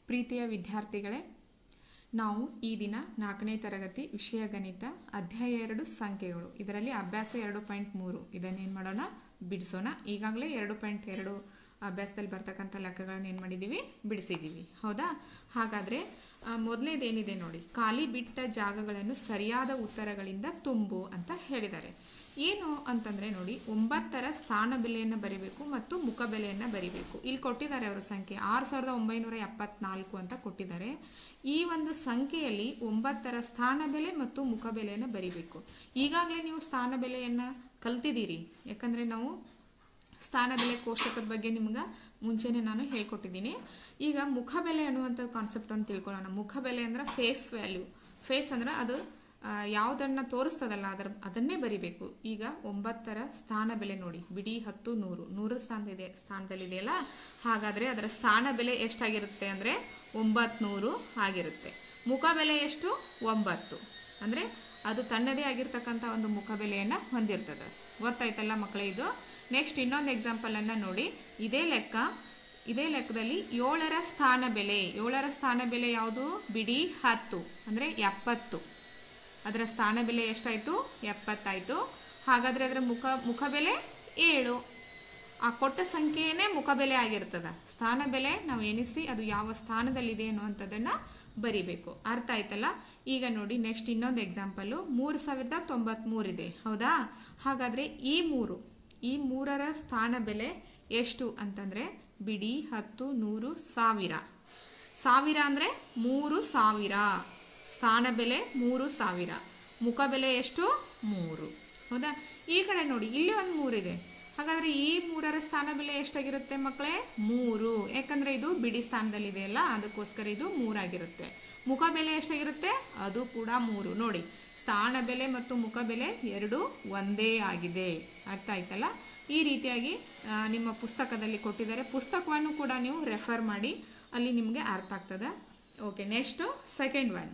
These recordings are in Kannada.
ಪ್ರೀತಿಯ ವಿದ್ಯಾರ್ಥಿಗಳೇ ನಾವು ಈ ದಿನ ನಾಲ್ಕನೇ ತರಗತಿ ವಿಷಯ ಗಣಿತ ಅಧ್ಯಾಯ ಎರಡು ಸಂಖ್ಯೆಗಳು ಇದರಲ್ಲಿ ಅಭ್ಯಾಸ ಎರಡು ಪಾಯಿಂಟ್ ಮೂರು ಇದನ್ನೇನು ಮಾಡೋಣ ಬಿಡಿಸೋಣ ಈಗಾಗಲೇ ಎರಡು ಪಾಯಿಂಟ್ ಎರಡು ಅಭ್ಯಾಸದಲ್ಲಿ ಬರ್ತಕ್ಕಂಥ ಲೆಕ್ಕಗಳನ್ನ ಏನು ಮಾಡಿದ್ದೀವಿ ಬಿಡಿಸಿದ್ದೀವಿ ಹೌದಾ ಹಾಗಾದರೆ ಮೊದಲನೇದೇನಿದೆ ನೋಡಿ ಖಾಲಿ ಬಿಟ್ಟ ಜಾಗಗಳನ್ನು ಸರಿಯಾದ ಉತ್ತರಗಳಿಂದ ತುಂಬು ಅಂತ ಹೇಳಿದ್ದಾರೆ ಏನು ಅಂತಂದರೆ ನೋಡಿ ಒಂಬತ್ತರ ಸ್ಥಾನ ಬೆಲೆಯನ್ನು ಬರಿಬೇಕು ಮತ್ತು ಮುಖ ಬೆಲೆಯನ್ನು ಬರಿಬೇಕು ಇಲ್ಲಿ ಕೊಟ್ಟಿದ್ದಾರೆ ಅವರ ಸಂಖ್ಯೆ ಆರು ಸಾವಿರದ ಒಂಬೈನೂರ ಎಪ್ಪತ್ನಾಲ್ಕು ಅಂತ ಕೊಟ್ಟಿದ್ದಾರೆ ಈ ಒಂದು ಸಂಖ್ಯೆಯಲ್ಲಿ ಒಂಬತ್ತರ ಸ್ಥಾನ ಬೆಲೆ ಮತ್ತು ಮುಖ ಬೆಲೆಯನ್ನು ಬರಿಬೇಕು ಈಗಾಗಲೇ ನೀವು ಸ್ಥಾನ ಬೆಲೆಯನ್ನು ಕಲ್ತಿದ್ದೀರಿ ಯಾಕಂದರೆ ನಾವು ಸ್ಥಾನ ಬೆಲೆ ಕೋಷ್ಟಕದ ಬಗ್ಗೆ ನಿಮ್ಗೆ ಮುಂಚೆನೆ ನಾನು ಹೇಳ್ಕೊಟ್ಟಿದ್ದೀನಿ ಈಗ ಮುಖ ಬೆಲೆ ಅನ್ನುವಂಥ ಕಾನ್ಸೆಪ್ಟನ್ನು ತಿಳ್ಕೊಳ್ಳೋಣ ಮುಖ ಬೆಲೆ ಅಂದ್ರೆ ಫೇಸ್ ವ್ಯಾಲ್ಯೂ ಫೇಸ್ ಅಂದ್ರೆ ಅದು ಯಾವುದನ್ನು ತೋರಿಸ್ತದಲ್ಲ ಅದರ ಅದನ್ನೇ ಬರಿಬೇಕು ಈಗ ಒಂಬತ್ತರ ಸ್ಥಾನ ಬೆಲೆ ನೋಡಿ ಬಿಡಿ ಹತ್ತು ನೂರು ನೂರು ಸ್ಥಾನದಿದೆ ಸ್ಥಾನದಲ್ಲಿದೆಯಲ್ಲ ಹಾಗಾದರೆ ಅದರ ಸ್ಥಾನ ಬೆಲೆ ಎಷ್ಟಾಗಿರುತ್ತೆ ಅಂದರೆ ಒಂಬತ್ನೂರು ಆಗಿರುತ್ತೆ ಮುಖ ಬೆಲೆ ಎಷ್ಟು ಒಂಬತ್ತು ಅಂದರೆ ಅದು ತನ್ನದೇ ಆಗಿರ್ತಕ್ಕಂಥ ಒಂದು ಮುಖ ಬೆಲೆಯನ್ನು ಹೊಂದಿರ್ತದೆ ಗೊತ್ತಾಯ್ತಲ್ಲ ಮಕ್ಕಳೇ ಇದು ನೆಕ್ಸ್ಟ್ ಇನ್ನೊಂದು ಎಕ್ಸಾಂಪಲನ್ನು ನೋಡಿ ಇದೇ ಲೆಕ್ಕ ಇದೇ ಲೆಕ್ಕದಲ್ಲಿ ಏಳರ ಸ್ಥಾನ ಬೆಲೆ ಏಳರ ಸ್ಥಾನ ಬೆಲೆ ಯಾವುದು ಬಿಡಿ ಹತ್ತು ಅಂದರೆ ಎಪ್ಪತ್ತು ಅದರ ಸ್ಥಾನ ಬೆಲೆ ಎಷ್ಟಾಯಿತು ಎಪ್ಪತ್ತಾಯಿತು ಹಾಗಾದರೆ ಅದರ ಮುಖ ಮುಖ ಬೆಲೆ ಏಳು ಆ ಕೊಟ್ಟ ಸಂಖ್ಯೆಯೇ ಮುಖ ಬೆಲೆ ಆಗಿರ್ತದೆ ಸ್ಥಾನ ಬೆಲೆ ನಾವು ಎನಿಸಿ ಅದು ಯಾವ ಸ್ಥಾನದಲ್ಲಿದೆ ಅನ್ನುವಂಥದ್ದನ್ನು ಬರಿಬೇಕು ಅರ್ಥ ಆಯ್ತಲ್ಲ ಈಗ ನೋಡಿ ನೆಕ್ಸ್ಟ್ ಇನ್ನೊಂದು ಎಕ್ಸಾಂಪಲು ಮೂರು ಸಾವಿರದ ತೊಂಬತ್ಮೂರಿದೆ ಹೌದಾ ಹಾಗಾದರೆ ಈ ಮೂರು ಈ ಮೂರರ ಸ್ಥಾನ ಬೆಲೆ ಎಷ್ಟು ಅಂತಂದರೆ ಬಿಡಿ ಹತ್ತು ನೂರು ಸಾವಿರ ಸಾವಿರ ಅಂದರೆ ಮೂರು ಸಾವಿರ ಸ್ಥಾನ ಬೆಲೆ ಮೂರು ಸಾವಿರ ಮುಖ ಬೆಲೆ ಎಷ್ಟು ಮೂರು ಹೌದಾ ಈ ಕಡೆ ನೋಡಿ ಇಲ್ಲಿ ಒಂದು ಮೂರಿದೆ ಹಾಗಾದರೆ ಈ ಮೂರರ ಸ್ಥಾನ ಬೆಲೆ ಎಷ್ಟಾಗಿರುತ್ತೆ ಮಕ್ಕಳೇ ಮೂರು ಯಾಕಂದರೆ ಇದು ಬಿಡಿ ಸ್ಥಾನದಲ್ಲಿದೆ ಅಲ್ಲ ಅದಕ್ಕೋಸ್ಕರ ಇದು ಮೂರಾಗಿರುತ್ತೆ ಮುಖ ಬೆಲೆ ಎಷ್ಟಾಗಿರುತ್ತೆ ಅದು ಕೂಡ ಮೂರು ನೋಡಿ ಸ್ಥಾನ ಬೆಲೆ ಮತ್ತು ಮುಖ ಬೆಲೆ ಎರಡು ಒಂದೇ ಆಗಿದೆ ಅರ್ಥ ಆಯ್ತಲ್ಲ ಈ ರೀತಿಯಾಗಿ ನಿಮ್ಮ ಪುಸ್ತಕದಲ್ಲಿ ಕೊಟ್ಟಿದ್ದಾರೆ ಪುಸ್ತಕವನ್ನು ಕೂಡ ನೀವು ರೆಫರ್ ಮಾಡಿ ಅಲ್ಲಿ ನಿಮಗೆ ಅರ್ಥ ಆಗ್ತದೆ ಓಕೆ ನೆಕ್ಸ್ಟು ಸೆಕೆಂಡ್ ಒನ್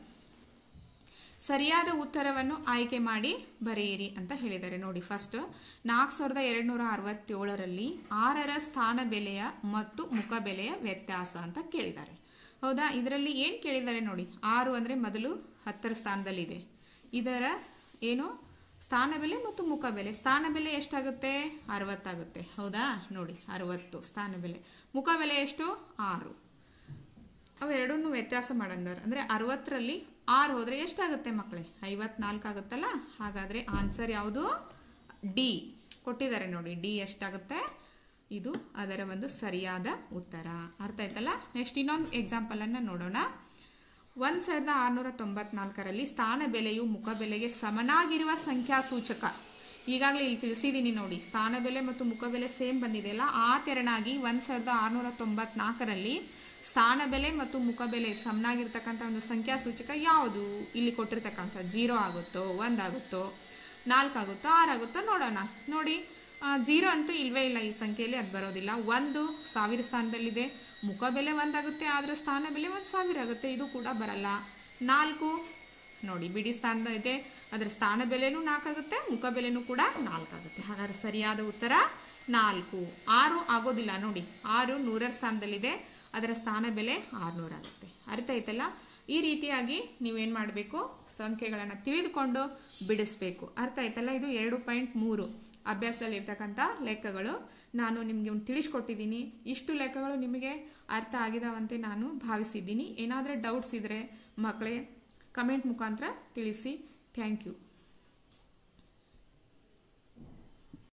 ಸರಿಯಾದ ಉತ್ತರವನ್ನು ಆಯ್ಕೆ ಮಾಡಿ ಬರೆಯಿರಿ ಅಂತ ಹೇಳಿದ್ದಾರೆ ನೋಡಿ ಫಸ್ಟ್ ನಾಲ್ಕು ಸಾವಿರದ ಎರಡುನೂರ ಅರವತ್ತೇಳರಲ್ಲಿ ಆರರ ಸ್ಥಾನ ಬೆಲೆಯ ಮತ್ತು ಮುಖ ಬೆಲೆಯ ವ್ಯತ್ಯಾಸ ಅಂತ ಕೇಳಿದ್ದಾರೆ ಹೌದಾ ಇದರಲ್ಲಿ ಏನು ಕೇಳಿದ್ದಾರೆ ನೋಡಿ ಆರು ಅಂದರೆ ಮೊದಲು ಹತ್ತರ ಸ್ಥಾನದಲ್ಲಿದೆ ಇದರ ಏನು ಸ್ಥಾನ ಬೆಲೆ ಮತ್ತು ಮುಖ ಬೆಲೆ ಸ್ಥಾನ ಬೆಲೆ ಎಷ್ಟಾಗುತ್ತೆ ಅರವತ್ತಾಗುತ್ತೆ ಹೌದಾ ನೋಡಿ ಅರವತ್ತು ಸ್ಥಾನ ಬೆಲೆ ಮುಖ ಬೆಲೆ ಎಷ್ಟು ಆರು ಅವೆರಡನ್ನೂ ವ್ಯತ್ಯಾಸ ಮಾಡಂದಾರೆ ಅಂದರೆ ಅರವತ್ತರಲ್ಲಿ ಆರು ಹೋದರೆ ಎಷ್ಟಾಗುತ್ತೆ ಮಕ್ಕಳೇ ಐವತ್ನಾಲ್ಕು ಆಗುತ್ತಲ್ಲ ಹಾಗಾದರೆ ಆನ್ಸರ್ ಯಾವುದು ಡಿ ಕೊಟ್ಟಿದ್ದಾರೆ ನೋಡಿ ಡಿ ಎಷ್ಟಾಗುತ್ತೆ ಇದು ಅದರ ಒಂದು ಸರಿಯಾದ ಉತ್ತರ ಅರ್ಥ ಆಯ್ತಲ್ಲ ನೆಕ್ಸ್ಟ್ ಇನ್ನೊಂದು ಎಕ್ಸಾಂಪಲನ್ನು ನೋಡೋಣ ಒಂದು ಸಾವಿರದ ಆರುನೂರ ತೊಂಬತ್ನಾಲ್ಕರಲ್ಲಿ ಸ್ಥಾನ ಬೆಲೆಯು ಮುಖ ಬೆಲೆಗೆ ಸಮನಾಗಿರುವ ಸಂಖ್ಯಾ ಸೂಚಕ ಈಗಾಗಲೇ ಇಲ್ಲಿ ತಿಳಿಸಿದ್ದೀನಿ ನೋಡಿ ಸ್ಥಾನ ಬೆಲೆ ಮತ್ತು ಮುಖ ಬೆಲೆ ಸೇಮ್ ಬಂದಿದೆಯಲ್ಲ ಆ ತೆರನಾಗಿ ಒಂದು ಸಾವಿರದ ಆರುನೂರ ತೊಂಬತ್ನಾಲ್ಕರಲ್ಲಿ ಸ್ಥಾನ ಬೆಲೆ ಮತ್ತು ಮುಖ ಬೆಲೆ ಸಮನಾಗಿರ್ತಕ್ಕಂಥ ಒಂದು ಸಂಖ್ಯಾ ಸೂಚಕ ಯಾವುದು ಇಲ್ಲಿ ಕೊಟ್ಟಿರ್ತಕ್ಕಂಥ ಜೀರೋ ಆಗುತ್ತೋ ಒಂದಾಗುತ್ತೋ ನಾಲ್ಕು ಆಗುತ್ತೋ ಆರು ಆಗುತ್ತೋ ನೋಡೋಣ ನೋಡಿ ಜೀರೋ ಅಂತೂ ಇಲ್ವೇ ಇಲ್ಲ ಈ ಸಂಖ್ಯೆಯಲ್ಲಿ ಅದು ಬರೋದಿಲ್ಲ ಒಂದು ಸಾವಿರ ಸ್ಥಾನದಲ್ಲಿದೆ ಮುಖ ಬೆಲೆ ಒಂದಾಗುತ್ತೆ ಆದರೆ ಸ್ಥಾನ ಬೆಲೆ ಒಂದು ಸಾವಿರ ಆಗುತ್ತೆ ಇದು ಕೂಡ ಬರಲ್ಲ ನಾಲ್ಕು ನೋಡಿ ಬಿಡಿ ಸ್ಥಾನದ ಇದೆ ಅದರ ಸ್ಥಾನ ಬೆಲೆನೂ ನಾಲ್ಕಾಗುತ್ತೆ ಮುಖ ಬೆಲೆನೂ ಕೂಡ ನಾಲ್ಕಾಗುತ್ತೆ ಹಾಗಾದ್ರೆ ಸರಿಯಾದ ಉತ್ತರ ನಾಲ್ಕು ಆರು ಆಗೋದಿಲ್ಲ ನೋಡಿ ಆರು ನೂರರ ಸ್ಥಾನದಲ್ಲಿದೆ ಅದರ ಸ್ಥಾನ ಬೆಲೆ ಆರುನೂರು ಆಗುತ್ತೆ ಅರ್ಥ ಆಯ್ತಲ್ಲ ಈ ರೀತಿಯಾಗಿ ನೀವೇನು ಮಾಡಬೇಕು ಸಂಖ್ಯೆಗಳನ್ನು ತಿಳಿದುಕೊಂಡು ಬಿಡಿಸ್ಬೇಕು ಅರ್ಥ ಆಯ್ತಲ್ಲ ಇದು ಎರಡು ಪಾಯಿಂಟ್ ಮೂರು ಅಭ್ಯಾಸದಲ್ಲಿ ಇರ್ತಕ್ಕಂಥ ಲೆಕ್ಕಗಳು ನಾನು ನಿಮಗೆ ತಿಳಿಸ್ಕೊಟ್ಟಿದ್ದೀನಿ ಇಷ್ಟು ಲೆಕ್ಕಗಳು ನಿಮಗೆ ಅರ್ಥ ಆಗಿದಾವಂತೆ ನಾನು ಭಾವಿಸಿದ್ದೀನಿ ಏನಾದರೂ ಡೌಟ್ಸ್ ಇದ್ದರೆ ಮಕ್ಕಳೇ ಕಮೆಂಟ್ ಮುಖಾಂತರ ತಿಳಿಸಿ ಥ್ಯಾಂಕ್ ಯು